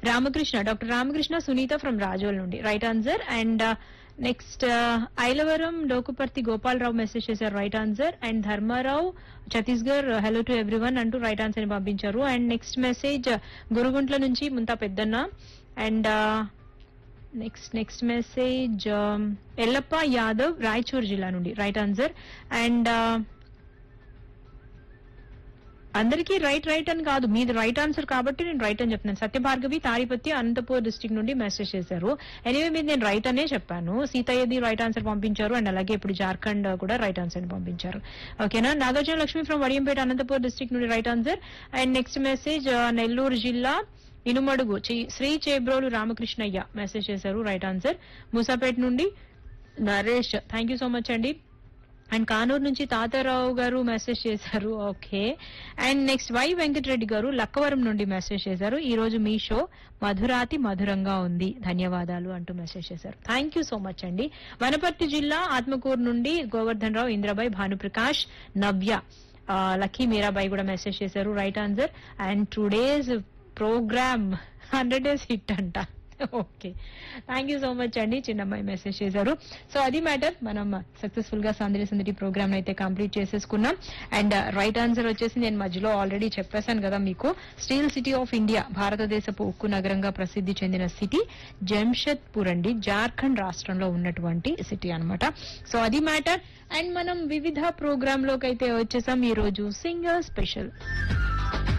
Ramakrishna doctor Ramakrishna Sunitha from Razole నుండి right answer and next Ailavaram Dokuparthi Gopalarao message చేశారు right answer and Dharmarao Chhattisgarh hello to everyone అంటూ right answer ని పంపించారు అండ్ నెక్స్ట్ మెసేజ్ గురుగుంట్ల నుంచి Munta Peddanna and next next message Yellappa Yadav Raichur జిల్లా నుండి రైట్ ఆన్సర్ అండ్ అందరికీ రైట్ రైట్ అని కాదు మీది రైట్ ఆన్సర్ కాబట్టి నేను రైట్ అని చెప్తున్నాను సత్యభార్గవి తాడిపత్రి అనంతపూర్ డిస్ట్రిక్ట్ నుండి మెసేజ్ చేశారు ఎనివే మీద నేను రైట్ అనే చెప్పాను సీతయ్యది రైట్ ఆన్సర్ పంపించారు అండ్ అలాగే ఇప్పుడు జార్ఖండ్ కూడా రైట్ ఆన్సర్ పంపించారు ఓకేనా నాగార్జున లక్ష్మి ఫ్రమ్ వడియంపేట అనంతపూర్ డిస్ట్రిక్ట్ నుండి right answer and next message Nellore జిల్లా ఇనుమడుగు చి- శ్రీ చేబ్రోలు రామకృష్ణయ్య మెసేజ్ చేశారు రైట్ ఆన్సర్ మూసాపేట నుండి Naresh thank you so much అండి అండ్ కానూరు నుంచి తాతారావు గారు మెసేజ్ చేశారు okay and next Y Venkatareddy గారు లక్కవరం నుండి మెసేజ్ చేశారు ఈ రోజు మీ షో మధురాతి మధురంగా ఉంది ధన్యవాదాలు అంటూ మెసేజ్ చేశారు థ్యాంక్ యూ సో మచ్ అండి వనపర్తి జిల్లా ఆత్మకూరు నుండి గోవర్ధన్ రావు ఇంద్రబాయ్ భానుప్రకాష్ నవ్య ఆ, లక్కీ మీరాబాయి కూడా మెసేజ్ చేశారు right answer and today's program hundred days hit అంట okay thank you so much అండి చిన్నమ్మాయి మెసేజ్ చేశారు సో అది మ్యాటర్ మనం సక్సెస్ఫుల్ గా సందడి సందడి ప్రోగ్రామ్ అయితే కంప్లీట్ చేసేసుకున్నాం అండ్ రైట్ ఆన్సర్ వచ్చేసి నేను మధ్యలో ఆల్రెడీ చెప్పేశాను కదా మీకు స్టీల్ సిటీ ఆఫ్ ఇండియా భారతదేశపు ఉక్కు నగరంగా ప్రసిద్ధి చెందిన సిటీ జంషెద్పూర్ అండి జార్ఖండ్ రాష్ట్రంలో ఉన్నటువంటి సిటీ అన్నమాట సో అది మ్యాటర్ అండ్ మనం వివిధ ప్రోగ్రామ్ లోకి అయితే వచ్చేసాం ఈ రోజు సింగర్ స్పెషల్